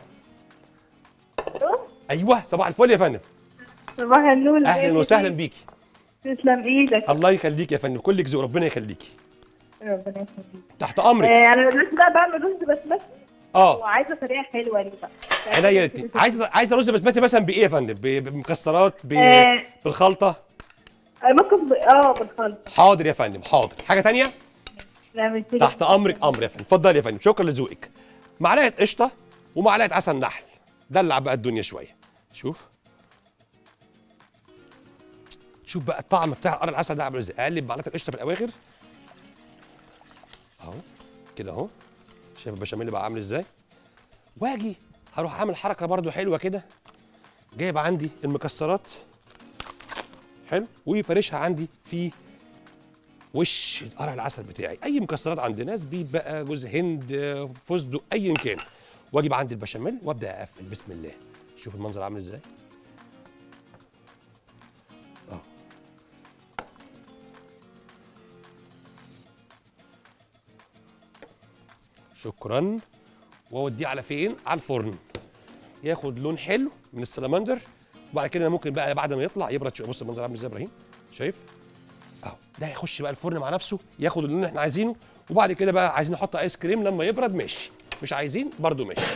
ايوه صباح الفل يا فندم صباح النور ازيك اهلا يا وسهلا شيخ؟ بيكي تسلم ايدك الله يخليك يا فندم كلك ذوق ربنا يخليكي ربنا يخليك تحت امرك آه، انا دلوقتي بقى بعمل رز بسمتي اه وعايزه طريقه حلوه ليه بقى عينيا الاتنين عايز عايز رز بسمتي مثلا بايه يا فندم ب- بمكسرات ب... آه. بالخلطه آه، ممكن ب... اه بالخلطه حاضر يا فندم حاضر حاجه تانية لا مش كده. تحت امرك امر يا فندم اتفضل يا فندم شكرا لذوقك معلقه قشطه ومعلقه عسل نحل دلع بقى الدنيا شويه شوف شوف بقى الطعم بتاع قرن العسل ده عامل ازاي اقلب معلقه القشطه في الاواخر اهو كده اهو شايف البشاميل بقى عامل ازاي واجي هروح اعمل حركه برضو حلوه كده جايب عندي المكسرات حلو وفرشها عندي في وش قرع العسل بتاعي اي مكسرات عند ناس بيت بقى جوز هند آه، فستق ايا كان واجيب عندي البشاميل وابدا اقفل بسم الله شوف المنظر عامل ازاي اه شكرا واوديه على فين على الفرن ياخد لون حلو من السلمندر وبعد كده أنا ممكن بقى بعد ما يطلع يبرد شويه بص المنظر عامل ازاي يا ابراهيم شايف اهو ده هيخش بقى الفرن مع نفسه ياخد اللون اللي احنا عايزينه وبعد كده بقى عايزين نحط ايس كريم لما يبرد ماشي مش عايزين برضو ماشي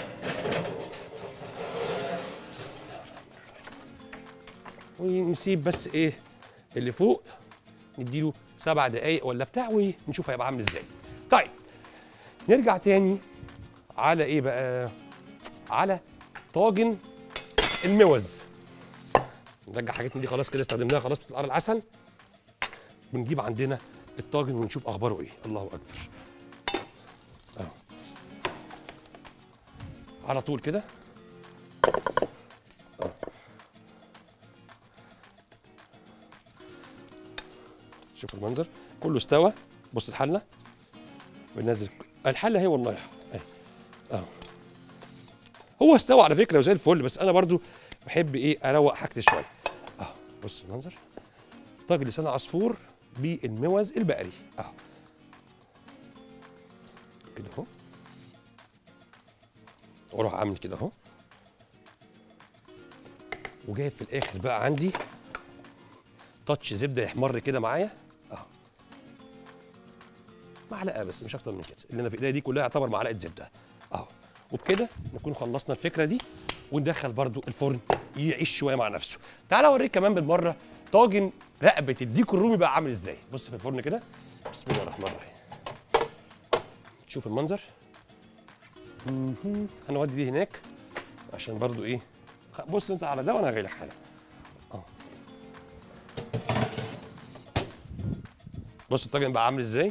بسم الله الرحمن الرحيم. ونسيب بس ايه اللي فوق نديله سبع دقايق ولا بتاع ونشوف هيبقى عامل ازاي طيب نرجع تاني على ايه بقى على طاجن الموز نرجع حاجتنا دي خلاص كده استخدمناها خلاص في القرع العسل ونجيب عندنا الطاجن ونشوف اخباره ايه الله اكبر اهو على طول كده أهو. شوف المنظر كله استوى بص الحله بننزل الحله هي والله اهي اهو هو استوى على فكره وزي الفل بس انا برضو بحب ايه اروق حاجتي شويه اهو بص المنظر طاجن لسان عصفور بالموز البقري اهو كده اهو واروح اعمل كده اهو وجايب في الاخر بقى عندي تاتش زبده يحمر كده معايا اهو معلقه بس مش اكتر من كده اللي انا في ايديا دي كلها يعتبر معلقه زبده اهو وبكده نكون خلصنا الفكره دي وندخل برضو الفرن يعيش شويه مع نفسه تعال اوريك كمان بالمره طاجن رقبه الديك الرومي بقى عامل ازاي بص في الفرن كده بسم الله الرحمن الرحيم شوف المنظر مهم. هنودي دي هناك عشان برضو ايه خ- بص انت على ده وانا جاي لك حالا اه بص الطاجن بقى عامل ازاي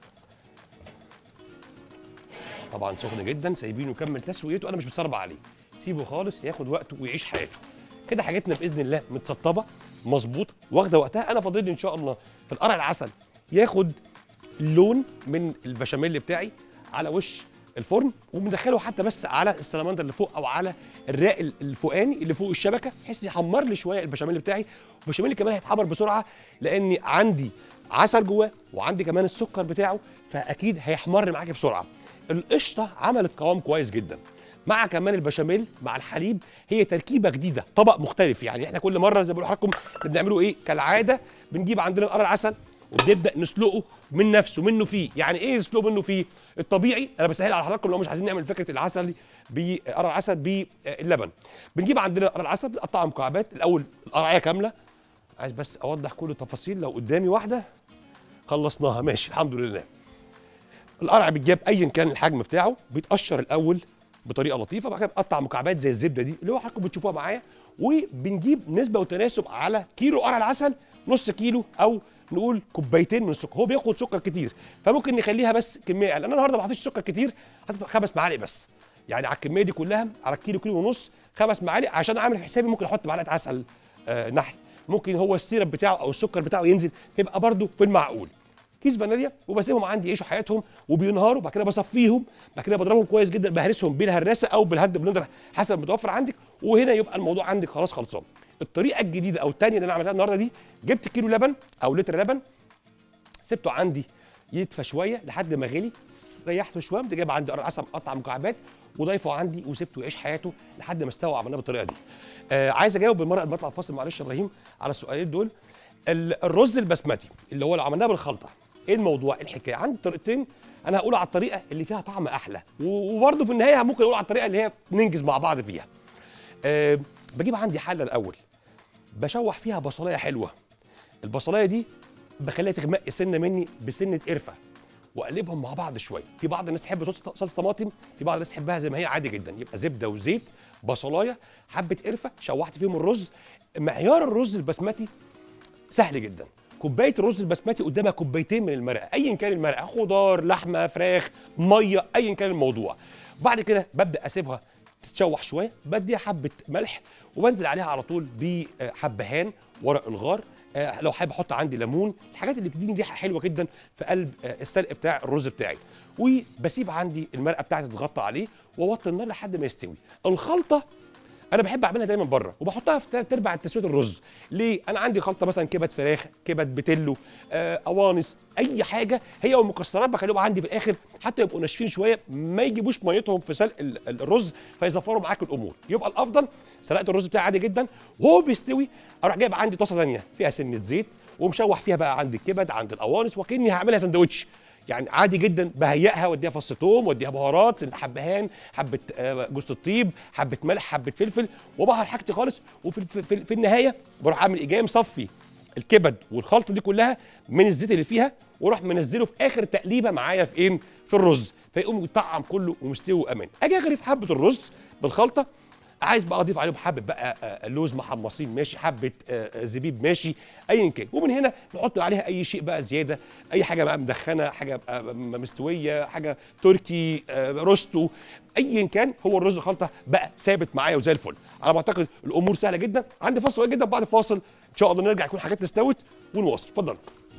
طبعا سخن جدا سايبينه يكمل تسويته انا مش بتصرب عليه سيبه خالص ياخد وقته ويعيش حياته كده حاجتنا باذن الله متسطبه مظبوط واخده وقتها انا فاضل لي ان شاء الله في القرع العسل ياخد لون من البشاميل بتاعي على وش الفرن وبندخله حتى بس على السلمندر اللي فوق او على الراق الفوقاني اللي فوق الشبكه بحيث يحمر لي شويه البشاميل بتاعي والبشاميل كمان هيتحمر بسرعه لاني عندي عسل جواه وعندي كمان السكر بتاعه فاكيد هيحمر معاكي بسرعه القشطه عملت قوام كويس جدا مع كمان البشاميل مع الحليب هي تركيبه جديده طبق مختلف يعني احنا كل مره زي ما بقول لحضراتكم بنعمله ايه كالعاده بنجيب عندنا القرع العسل وبنبدا نسلقه من نفسه منه فيه يعني ايه نسلقه منه فيه الطبيعي انا بسهل على حضراتكم لو مش عايزين نعمل فكره العسل بقرع العسل باللبن بنجيب عندنا قرع العسل بنقطعها مكعبات الاول القرعيه كامله عايز بس اوضح كل التفاصيل لو قدامي واحده خلصناها ماشي الحمد لله القرع بيتجاب ايا كان الحجم بتاعه بيتقشر الاول بطريقه لطيفه بعد كده بقطع مكعبات زي الزبده دي اللي هو حضراتكم بتشوفوها معايا وبنجيب نسبه وتناسب على كيلو قرع العسل نص كيلو او نقول كوبايتين من السكر هو بياخد سكر كتير فممكن نخليها بس كميه اقل انا النهارده ما حطيتش سكر كتير حطيت خمس معالق بس يعني على الكميه دي كلها على الكيلو كيلو ونص خمس معالق عشان عامل حسابي ممكن احط معلقه عسل آه نحل ممكن هو السيرب بتاعه او السكر بتاعه ينزل فيبقى برده في المعقول كيس فانيليا وبسيبهم عندي يعيشوا حياتهم وبينهاروا بعد كده بصفيهم بعد كده بضربهم كويس جدا بهرسهم بالهراسه او بالهاند بلندر حسب متوفر عندك وهنا يبقى الموضوع عندك خلاص خلصان الطريقه الجديده او الثانيه اللي انا عملتها النهارده دي جبت كيلو لبن او لتر لبن سبته عندي يدفى شويه لحد ما غلي ريحته شويه قمت جايب عندي قرع عسل مقطع مكعبات وضايفه عندي وسبته يعيش حياته لحد ما استوى عملناه بالطريقه دي آه عايز اجاوب بالمره قبل ما اطلع الفاصل معلش يا ابراهيم على السؤالين دول ال- الرز البسمتي اللي هو اللي عملناه بالخلطه ايه الموضوع الحكايه عندي طريقتين انا هقول على الطريقه اللي فيها طعم احلى و- وبرضه في النهايه ممكن اقول على الطريقه اللي هي ننجز مع بعض فيها أه بجيب عندي حله الاول بشوح فيها بصلايه حلوه البصلايه دي بخليها تغمق سنه مني بسنه قرفه واقلبهم مع بعض شويه في بعض الناس تحب صلصه صلصة طماطم في بعض الناس تحبها زي ما هي عادي جدا يبقى زبده وزيت بصلايه حبه قرفه شوحت فيهم الرز معيار الرز البسمتي سهل جدا كوبايه الرز البسمتي قدامها كوبايتين من المرقه ايا كان المرقه خضار لحمه فراخ ميه ايا كان الموضوع بعد كده ببدا اسيبها تتشوح شويه بديها حبه ملح وبنزل عليها على طول بحبهان ورق الغار آه، لو حابب احط عندي ليمون الحاجات اللي بتديني ريحه حلوه جدا في قلب آه، السلق بتاع الرز بتاعي وبسيب عندي المرقه بتاعتي تتغطى عليه واوطي النار لحد ما يستوي الخلطه انا بحب اعملها دايما بره وبحطها في تلات ارباع تسويه الرز ليه انا عندي خلطه مثلا كبد فراخ كبد بتلو آه، قوانص اي حاجه هي والمكسرات بخليهم عندي في الاخر حتى يبقوا ناشفين شويه ما يجيبوش ميتهم في سلق ال- ال- الرز فيزفروا معاك الامور يبقى الافضل سلقت الرز بتاعي عادي جدا وهو بيستوي اروح جايب عندي طاسه ثانيه فيها سنه زيت ومشوح فيها بقى عندي الكبد عندي القوانص وكاني هعملها سندوتش يعني عادي جدا بهيئها واديها فص ثوم واديها بهارات سنة حبهان حبه آه، جوز الطيب حبه ملح حبه فلفل وبهر حاجتي خالص وفي في, في, في النهايه بروح اعمل ايه جاي مصفي الكبد والخلطه دي كلها من الزيت اللي فيها واروح منزله في اخر تقليبه معايا في ايه في الرز فيقوم يطعم كله ومستوي وامان اجي اغرف حبه الرز بالخلطه عايز بقى اضيف عليهم حبه بقى آه، لوز محمصين ماشي حبه آه، آه، زبيب ماشي ايا كان ومن هنا نحط عليها اي شيء بقى زياده اي حاجه بقى مدخنه حاجه بقى م- مستويه حاجه تركي آه، روستو ايا كان هو الرز الخلطه بقى ثابت معايا وزي الفل انا بعتقد الامور سهله جدا عندي فاصل صغير جدا بعد الفاصل ان شاء الله نرجع يكون حاجاتنا استوت ونواصل اتفضل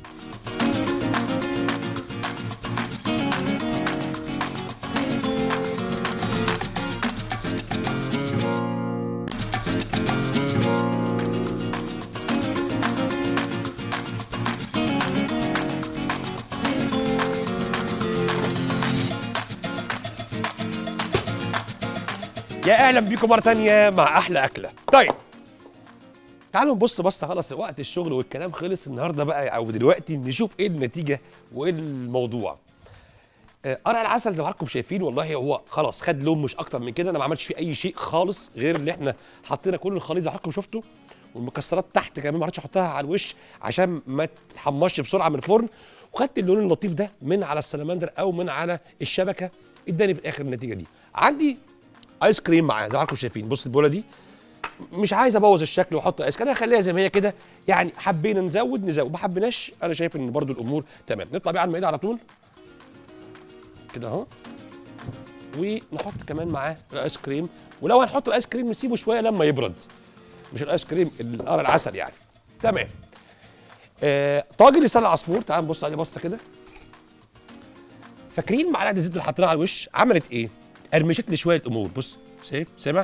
يا اهلا بيكم مره تانية مع احلى اكله طيب تعالوا نبص بص خلاص وقت الشغل والكلام خلص النهارده بقى او دلوقتي نشوف ايه النتيجه وايه الموضوع آه، قرع العسل زي ما حضراتكم شايفين والله هو خلاص خد لون مش اكتر من كده انا ما عملتش فيه اي شيء خالص غير اللي احنا حطينا كل الخليط زي ما حضراتكم شفتوا والمكسرات تحت كمان ما رضيتش احطها على الوش عشان ما تتحمرش بسرعه من الفرن وخدت اللون اللطيف ده من على السلمندر او من على الشبكه اداني في الاخر النتيجه دي عندي ايس كريم معاه زي ما حضراتكم شايفين بص البوله دي مش عايز ابوظ الشكل واحط ايس كريم انا هخليها زي ما هي كده يعني حبينا نزود نزود ما حبيناش انا شايف ان برضو الامور تمام نطلع بيه على المائده على طول كده اهو ونحط كمان معاه الايس كريم ولو هنحط الايس كريم نسيبه شويه لما يبرد مش الايس كريم القرع العسل يعني تمام آه طاجن لسان العصفور تعال نبص عليه بصه كده فاكرين معلقه الزيت اللي حطيناها على الوش عملت ايه قرمشت لي شويه امور بص شايف سامع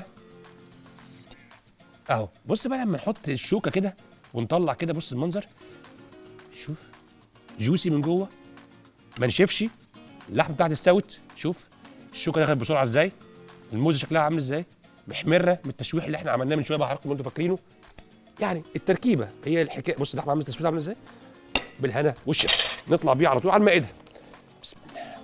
اهو بص بقى لما نحط الشوكه كده ونطلع كده بص المنظر شوف جوسي من جوه ما نشفش اللحمه بتاعتي استوت شوف الشوكه دخلت بسرعه ازاي الموزه شكلها عامل ازاي محمره من التشويح اللي احنا عملناه من شويه مع حضراتكم انتوا فاكرينه يعني التركيبه هي الحكايه بص اللحمه عامله تسويت عامله ازاي بالهنا والشفا نطلع بيه على طول على المائده بسم الله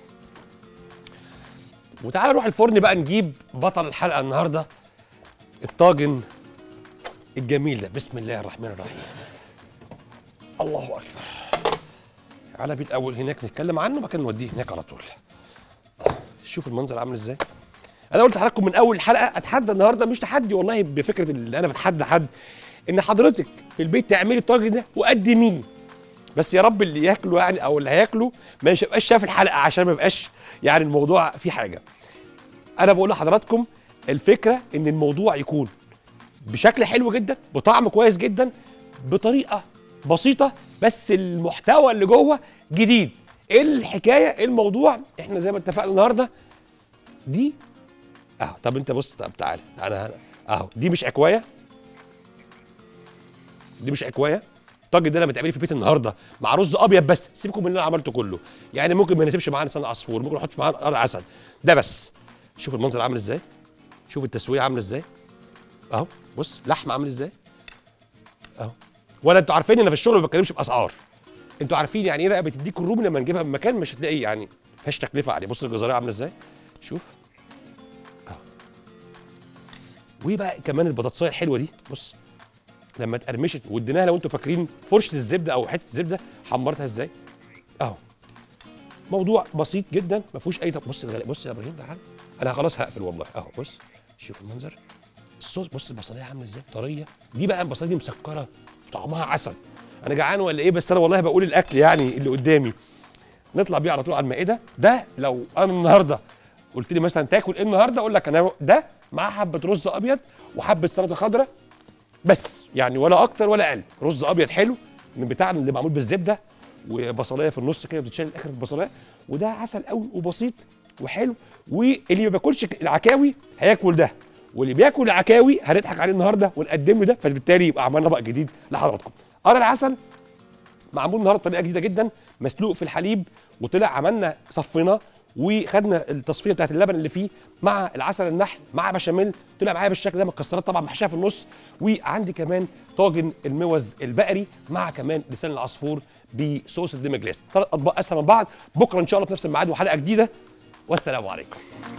وتعالى نروح الفرن بقى نجيب بطل الحلقه النهارده الطاجن الجميل ده بسم الله الرحمن الرحيم الله اكبر على بيت اول هناك نتكلم عنه وبعد كده نوديه هناك على طول شوف المنظر عامل ازاي انا قلت لحضراتكم من اول حلقه اتحدى النهارده مش تحدي والله بفكره اللي انا بتحدى حد ان حضرتك في البيت تعملي الطاجن ده وقدميه بس يا رب اللي ياكله يعني او اللي هياكله ما يبقاش شاف الحلقه عشان ما يبقاش يعني الموضوع فيه حاجه انا بقول لحضراتكم الفكره ان الموضوع يكون بشكل حلو جدا بطعم كويس جدا بطريقه بسيطه بس المحتوى اللي جوه جديد ايه الحكايه ايه الموضوع احنا زي ما اتفقنا النهارده دي اهو طب انت بص طب تعالى انا اهو دي مش عكوايه دي مش عكوايه الطاجن ده لما تعمليه في البيت النهارده مع رز ابيض بس سيبكم من اللي انا عملته كله يعني ممكن ما يناسبش معانا لسان عصفور ممكن نحط معاه قرع عسل ده بس شوف المنظر عامل ازاي شوف التسويه عامله ازاي اهو بص لحم عامل ازاي اهو ولا انتوا عارفين ان في الشغل ما بتكلمش باسعار انتوا عارفين يعني ايه بقى بتديك الرومي لما نجيبها من مكان مش هتلاقي يعني فيهاش تكلفه عليه بص الجزريه عامله ازاي شوف اهو وبقى كمان البطاطسايه الحلوه دي بص لما اتقرمشت واديناها لو انتوا فاكرين فرشه الزبده او حته الزبده حمرتها ازاي اهو موضوع بسيط جدا ما فيهوش اي طب بص الغلاء بص يا ابراهيم تعال انا خلاص هقفل والله اهو بص شوف المنظر الصوص بص البصليه عامله ازاي طريه دي بقى البصليه دي مسكره طعمها عسل انا جعان ولا ايه بس انا والله بقول الاكل يعني اللي قدامي نطلع بيه على طول على المائده ده لو انا النهارده قلت لي مثلا تاكل ايه النهارده اقول لك انا ده مع حبه رز ابيض وحبه سلطه خضراء بس يعني ولا اكتر ولا اقل رز ابيض حلو من بتاعنا اللي معمول بالزبده وبصلايه في النص كده بتتشال الاخر البصلايه وده عسل قوي وبسيط وحلو واللي ما بياكلش العكاوي هياكل ده واللي بياكل العكاوي هنضحك عليه النهارده ونقدم له ده فبالتالي يبقى عملنا بقى جديد لحضراتكم قرع العسل معمول النهارده بطريقه جديده جدا مسلوق في الحليب وطلع عملنا صفيناه وخدنا التصفيه بتاعت اللبن اللي فيه مع العسل النحل مع بشاميل طلع معايا بالشكل ده مكسرات طبعا محشيه في النص وعندي كمان طاجن الموز البقري مع كمان لسان العصفور بصوص الديمجلاس ثلاث اطباق اسهل من بعض بكره ان شاء الله في نفس الميعاد وحلقه جديده والسلام عليكم